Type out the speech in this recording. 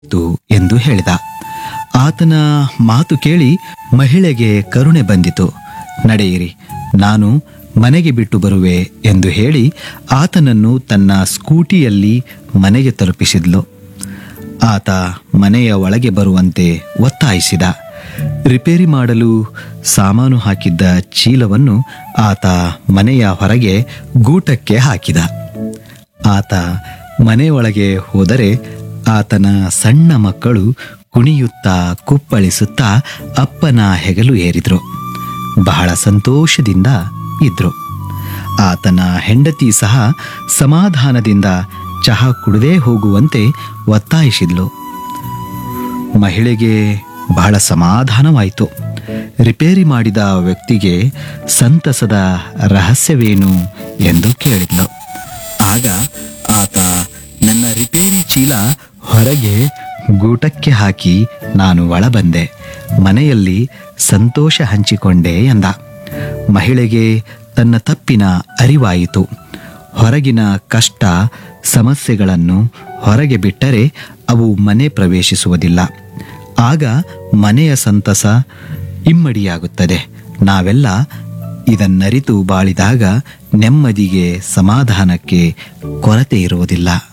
ತು ಎಂದು ಹೇಳಿದ ಆತನ ಮಾತು ಕೇಳಿ ಮಹಿಳೆಗೆ ಕರುಣೆ ಬಂದಿತು ನಡೆಯಿರಿ ನಾನು ಮನೆಗೆ ಬಿಟ್ಟು ಬರುವೆ ಎಂದು ಹೇಳಿ ಆತನನ್ನು ತನ್ನ ಸ್ಕೂಟಿಯಲ್ಲಿ ಮನೆಗೆ ತಲುಪಿಸಿದ್ಲು ಆತ ಮನೆಯ ಒಳಗೆ ಬರುವಂತೆ ಒತ್ತಾಯಿಸಿದ ರಿಪೇರಿ ಮಾಡಲು ಸಾಮಾನು ಹಾಕಿದ್ದ ಚೀಲವನ್ನು ಆತ ಮನೆಯ ಹೊರಗೆ ಗೂಟಕ್ಕೆ ಹಾಕಿದ ಆತ ಮನೆಯೊಳಗೆ ಹೋದರೆ ಆತನ ಸಣ್ಣ ಮಕ್ಕಳು ಕುಣಿಯುತ್ತಾ ಕುಪ್ಪಳಿಸುತ್ತಾ ಅಪ್ಪನ ಹೆಗಲು ಏರಿದ್ರು ಬಹಳ ಸಂತೋಷದಿಂದ ಇದ್ರು ಆತನ ಹೆಂಡತಿ ಸಹ ಸಮಾಧಾನದಿಂದ ಚಹಾ ಕುಡದೇ ಹೋಗುವಂತೆ ಒತ್ತಾಯಿಸಿದ್ಲು ಮಹಿಳೆಗೆ ಬಹಳ ಸಮಾಧಾನವಾಯಿತು ರಿಪೇರಿ ಮಾಡಿದ ವ್ಯಕ್ತಿಗೆ ಸಂತಸದ ರಹಸ್ಯವೇನು ಎಂದು ಕೇಳಿದ್ಲು ಆಗ ಆತ ನನ್ನ ರಿಪೇರಿ ಚೀಲ ಹೊರಗೆ ಗೂಟಕ್ಕೆ ಹಾಕಿ ನಾನು ಒಳ ಬಂದೆ ಮನೆಯಲ್ಲಿ ಸಂತೋಷ ಹಂಚಿಕೊಂಡೆ ಎಂದ ಮಹಿಳೆಗೆ ತನ್ನ ತಪ್ಪಿನ ಅರಿವಾಯಿತು ಹೊರಗಿನ ಕಷ್ಟ ಸಮಸ್ಯೆಗಳನ್ನು ಹೊರಗೆ ಬಿಟ್ಟರೆ ಅವು ಮನೆ ಪ್ರವೇಶಿಸುವುದಿಲ್ಲ ಆಗ ಮನೆಯ ಸಂತಸ ಇಮ್ಮಡಿಯಾಗುತ್ತದೆ ನಾವೆಲ್ಲ ಇದನ್ನರಿತು ಬಾಳಿದಾಗ ನೆಮ್ಮದಿಗೆ ಸಮಾಧಾನಕ್ಕೆ ಕೊರತೆ ಇರುವುದಿಲ್ಲ